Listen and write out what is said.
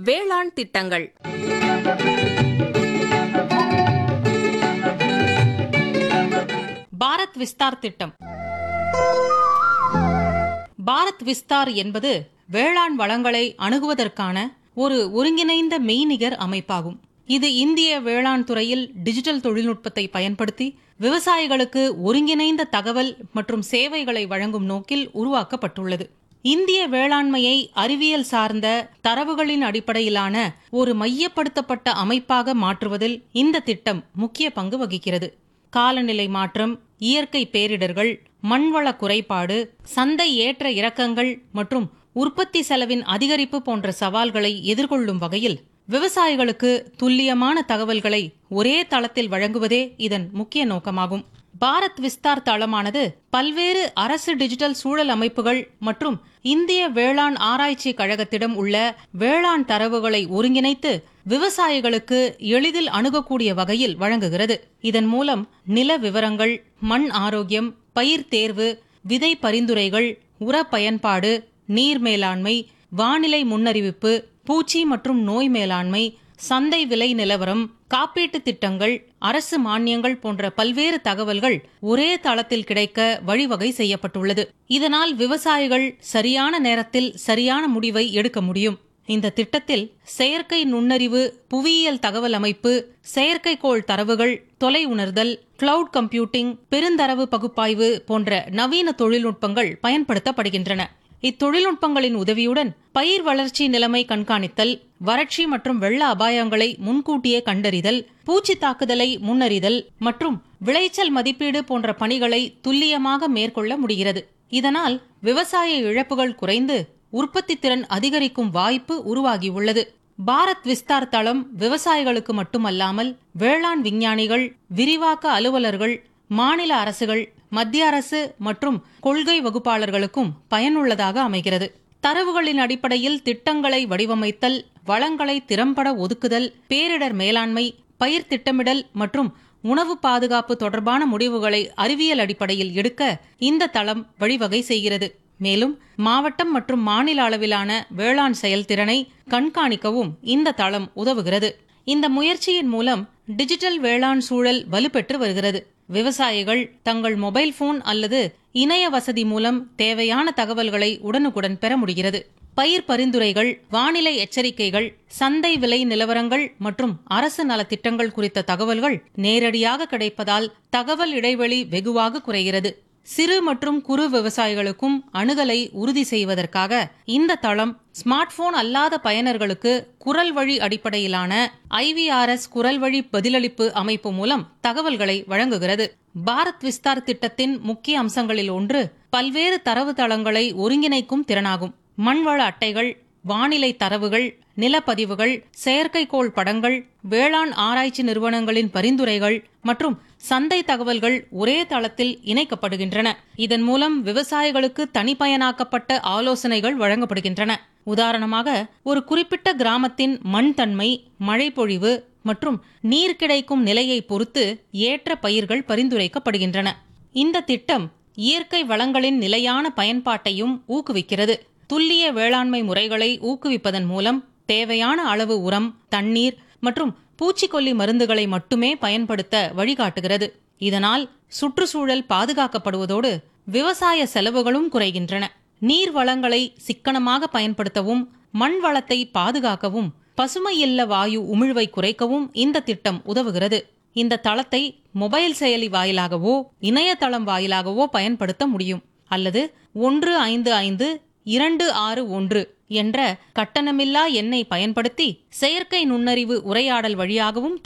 வேளாண் திட்டங்கள் பாரத் விஸ்தார் திட்டம் பாரத் விஸ்தார் என்பது வேளாண் வளங்களை அணுகுவதற்கான ஒரு ஒருங்கிணைந்த மெய்நிகர் அமைப்பாகும் இது இந்திய வேளாண் துறையில் டிஜிட்டல் தொழில்நுட்பத்தை பயன்படுத்தி விவசாயிகளுக்கு ஒருங்கிணைந்த தகவல் மற்றும் சேவைகளை வழங்கும் நோக்கில் உருவாக்கப்பட்டுள்ளது இந்திய வேளாண்மையை அறிவியல் சார்ந்த தரவுகளின் அடிப்படையிலான ஒரு மையப்படுத்தப்பட்ட அமைப்பாக மாற்றுவதில் இந்த திட்டம் முக்கிய பங்கு வகிக்கிறது காலநிலை மாற்றம் இயற்கை பேரிடர்கள் மண்வள குறைபாடு சந்தை ஏற்ற இறக்கங்கள் மற்றும் உற்பத்தி செலவின் அதிகரிப்பு போன்ற சவால்களை எதிர்கொள்ளும் வகையில் விவசாயிகளுக்கு துல்லியமான தகவல்களை ஒரே தளத்தில் வழங்குவதே இதன் முக்கிய நோக்கமாகும் பாரத் விஸ்தார் தளமானது பல்வேறு அரசு டிஜிட்டல் சூழல் அமைப்புகள் மற்றும் இந்திய வேளாண் ஆராய்ச்சி கழகத்திடம் உள்ள வேளாண் தரவுகளை ஒருங்கிணைத்து விவசாயிகளுக்கு எளிதில் அணுகக்கூடிய வகையில் வழங்குகிறது இதன் மூலம் நில விவரங்கள் மண் ஆரோக்கியம் பயிர் தேர்வு விதை பரிந்துரைகள் உர பயன்பாடு நீர் மேலாண்மை வானிலை முன்னறிவிப்பு பூச்சி மற்றும் நோய் மேலாண்மை சந்தை விலை நிலவரம் காப்பீட்டு திட்டங்கள் அரசு மானியங்கள் போன்ற பல்வேறு தகவல்கள் ஒரே தளத்தில் கிடைக்க வழிவகை செய்யப்பட்டுள்ளது இதனால் விவசாயிகள் சரியான நேரத்தில் சரியான முடிவை எடுக்க முடியும் இந்த திட்டத்தில் செயற்கை நுண்ணறிவு புவியியல் தகவல் அமைப்பு செயற்கைக்கோள் தரவுகள் தொலை உணர்தல் கிளவுட் கம்ப்யூட்டிங் பெருந்தரவு பகுப்பாய்வு போன்ற நவீன தொழில்நுட்பங்கள் பயன்படுத்தப்படுகின்றன இத்தொழில்நுட்பங்களின் உதவியுடன் பயிர் வளர்ச்சி நிலைமை கண்காணித்தல் வறட்சி மற்றும் வெள்ள அபாயங்களை முன்கூட்டியே கண்டறிதல் பூச்சி தாக்குதலை முன்னறிதல் மற்றும் விளைச்சல் மதிப்பீடு போன்ற பணிகளை துல்லியமாக மேற்கொள்ள முடிகிறது இதனால் விவசாய இழப்புகள் குறைந்து உற்பத்தி திறன் அதிகரிக்கும் வாய்ப்பு உருவாகியுள்ளது பாரத் விஸ்தார் தளம் விவசாயிகளுக்கு மட்டுமல்லாமல் வேளாண் விஞ்ஞானிகள் விரிவாக்க அலுவலர்கள் மாநில அரசுகள் மத்திய அரசு மற்றும் கொள்கை வகுப்பாளர்களுக்கும் பயனுள்ளதாக அமைகிறது தரவுகளின் அடிப்படையில் திட்டங்களை வடிவமைத்தல் வளங்களை திறம்பட ஒதுக்குதல் பேரிடர் மேலாண்மை பயிர் திட்டமிடல் மற்றும் உணவு பாதுகாப்பு தொடர்பான முடிவுகளை அறிவியல் அடிப்படையில் எடுக்க இந்த தளம் வழிவகை செய்கிறது மேலும் மாவட்டம் மற்றும் மாநில அளவிலான வேளாண் செயல்திறனை கண்காணிக்கவும் இந்த தளம் உதவுகிறது இந்த முயற்சியின் மூலம் டிஜிட்டல் வேளாண் சூழல் வலுப்பெற்று வருகிறது விவசாயிகள் தங்கள் மொபைல் போன் அல்லது இணைய வசதி மூலம் தேவையான தகவல்களை உடனுக்குடன் பெற முடிகிறது பயிர் பரிந்துரைகள் வானிலை எச்சரிக்கைகள் சந்தை விலை நிலவரங்கள் மற்றும் அரசு நலத்திட்டங்கள் குறித்த தகவல்கள் நேரடியாக கிடைப்பதால் தகவல் இடைவெளி வெகுவாக குறைகிறது சிறு மற்றும் குறு விவசாயிகளுக்கும் அணுகலை உறுதி செய்வதற்காக இந்த தளம் ஸ்மார்ட் போன் அல்லாத பயனர்களுக்கு குரல் வழி அடிப்படையிலான ஐவிஆர்எஸ் குரல் வழி பதிலளிப்பு அமைப்பு மூலம் தகவல்களை வழங்குகிறது பாரத் விஸ்தார் திட்டத்தின் முக்கிய அம்சங்களில் ஒன்று பல்வேறு தரவு தளங்களை ஒருங்கிணைக்கும் திறனாகும் மண்வள அட்டைகள் வானிலை தரவுகள் நிலப்பதிவுகள் செயற்கைக்கோள் படங்கள் வேளாண் ஆராய்ச்சி நிறுவனங்களின் பரிந்துரைகள் மற்றும் சந்தை தகவல்கள் ஒரே தளத்தில் இணைக்கப்படுகின்றன இதன் மூலம் விவசாயிகளுக்கு தனிப்பயனாக்கப்பட்ட ஆலோசனைகள் வழங்கப்படுகின்றன உதாரணமாக ஒரு குறிப்பிட்ட கிராமத்தின் மண் தன்மை மழைப்பொழிவு மற்றும் நீர் கிடைக்கும் நிலையை பொறுத்து ஏற்ற பயிர்கள் பரிந்துரைக்கப்படுகின்றன இந்த திட்டம் இயற்கை வளங்களின் நிலையான பயன்பாட்டையும் ஊக்குவிக்கிறது துல்லிய வேளாண்மை முறைகளை ஊக்குவிப்பதன் மூலம் தேவையான அளவு உரம் தண்ணீர் மற்றும் பூச்சிக்கொல்லி மருந்துகளை மட்டுமே பயன்படுத்த வழிகாட்டுகிறது இதனால் சுற்றுச்சூழல் பாதுகாக்கப்படுவதோடு விவசாய செலவுகளும் குறைகின்றன நீர் வளங்களை சிக்கனமாக பயன்படுத்தவும் மண் வளத்தை பாதுகாக்கவும் பசுமை இல்ல வாயு உமிழ்வை குறைக்கவும் இந்த திட்டம் உதவுகிறது இந்த தளத்தை மொபைல் செயலி வாயிலாகவோ இணையதளம் வாயிலாகவோ பயன்படுத்த முடியும் அல்லது ஒன்று ஐந்து ஐந்து இரண்டு ஆறு ஒன்று என்ற கட்டணமில்லா எண்ணை பயன்படுத்தி செயற்கை நுண்ணறிவு உரையாடல் வழியாகவும்